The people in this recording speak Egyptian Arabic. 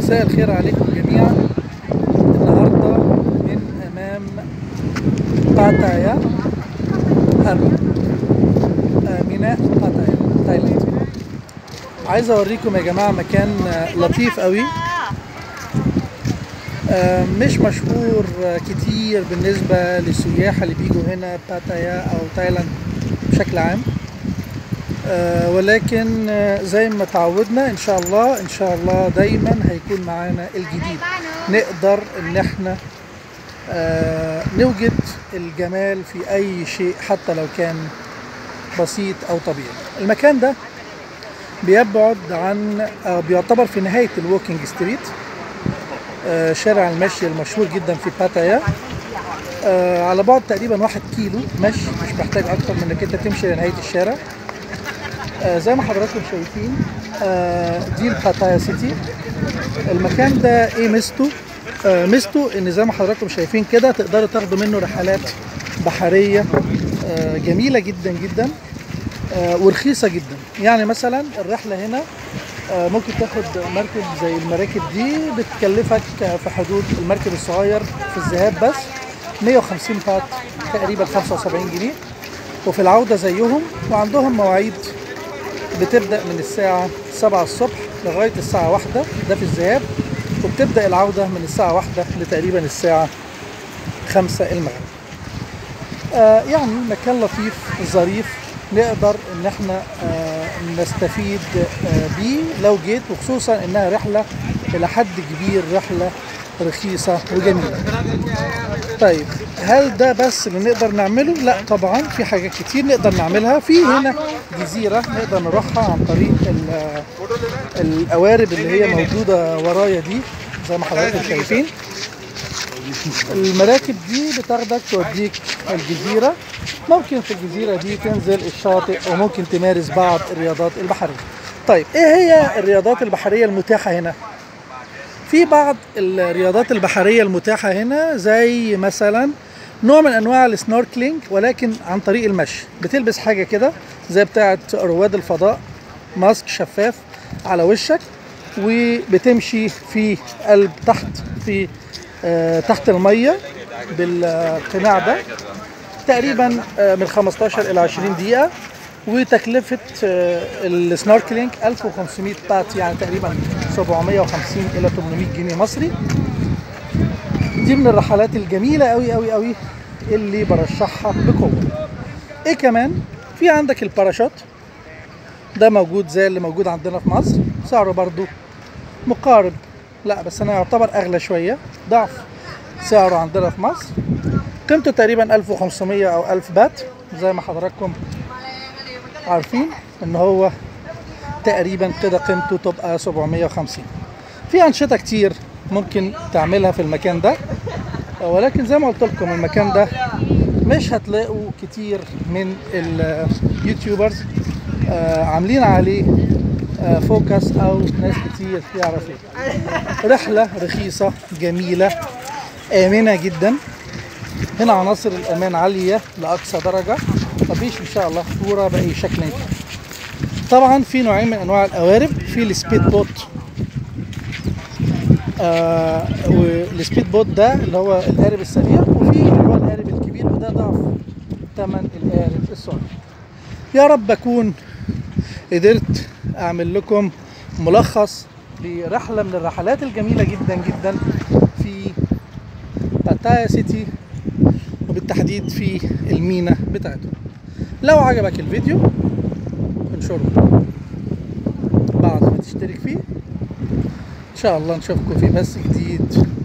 مساء الخير عليكم جميعا النهارده من امام باتايا هاربر آه، ميناء باتايا تايلاند عايز اوريكم يا جماعه مكان آه، لطيف قوي آه، مش مشهور آه، كتير بالنسبه للسياح اللي بيجوا هنا باتايا او تايلاند بشكل عام آه، ولكن آه، زي ما تعودنا ان شاء الله ان شاء الله دايما هيكون معانا الجديد نقدر ان احنا آه، نوجد الجمال في اي شيء حتى لو كان بسيط او طبيعي المكان ده بيبعد عن أو بيعتبر في نهاية الووكينج ستريت آه، شارع المشي المشهور جدا في باتايا آه، على بعد تقريبا واحد كيلو مشي مش محتاج اكتر من انك انت تمشي لنهاية الشارع آه، زي ما حضراتكم شايفين آه، دي الباتايا سيتي المكان ده ايه ميزته آه، ميزته ان زي ما حضراتكم شايفين كده تقدروا تاخدوا منه رحلات بحريه آه، جميله جدا جدا آه، ورخيصه جدا يعني مثلا الرحله هنا آه، ممكن تاخد مركب زي المراكب دي بتكلفك آه، في حدود المركب الصغير في الذهاب بس 150 بات تقريبا 75 جنيه وفي العوده زيهم وعندهم مواعيد بتبدا من الساعه 7 الصبح لغايه الساعه 1 ده في الذهاب وبتبدا العوده من الساعه 1 لتقريبا الساعه 5 المغرب آه يعني مكان لطيف ظريف نقدر ان احنا آه نستفيد آه بيه لو جيت وخصوصا انها رحله الى حد كبير رحله رخيصه وجميله طيب هل ده بس اللي نقدر نعمله؟ لا طبعا في حاجات كتير نقدر نعملها في هنا جزيرة نقدر نروحها عن طريق ال- القوارب اللي هي موجودة ورايا دي زي ما حضراتكم شايفين المراكب دي بتاخدك توديك الجزيرة ممكن في الجزيرة دي تنزل الشاطئ وممكن تمارس بعض الرياضات البحرية طيب ايه هي الرياضات البحرية المتاحة هنا؟ في بعض الرياضات البحرية المتاحة هنا زي مثلا نوع من انواع السنوركلينج ولكن عن طريق المشي بتلبس حاجة كده زي بتاعة رواد الفضاء ماسك شفاف على وشك وبتمشي في قلب تحت في آه تحت المية بالقناع ده تقريبا آه من 15 الى 20 دقيقة وتكلفة آه، السنوركلينج 1500 بات يعني تقريبا 750 إلى 800 جنيه مصري دي من الرحلات الجميلة قوي قوي قوي اللي برشحها بقوة ايه كمان في عندك الباراشوت ده موجود زي اللي موجود عندنا في مصر سعره برضو مقارب لا بس انا يعتبر اغلى شوية ضعف سعره عندنا في مصر قيمته تقريبا 1500 او 1000 بات زي ما حضراتكم عارفين ان هو تقريبا كده قيمته تبقى 750 في انشطه كتير ممكن تعملها في المكان ده ولكن زي ما قلت لكم المكان ده مش هتلاقوا كتير من اليوتيوبرز آه، عاملين عليه آه، فوكس او ناس كتير يعرفوا رحله رخيصه جميله امنه جدا هنا عناصر الامان عاليه لاقصى درجه مفيش ان شاء الله خطوره باي شكل كان طبعا في نوعين من انواع القوارب في السبيد بوت آه والسبيد بوت ده اللي هو القارب السريع وفي اللي هو القارب الكبير وده ضعف ثمن القارب الصغير يا رب اكون قدرت اعمل لكم ملخص لرحله من الرحلات الجميله جدا جدا في باتايا سيتي وبالتحديد في المينا بتاعته لو عجبك الفيديو انشره بعد ما تشترك فيه ان شاء الله نشوفكم في بث جديد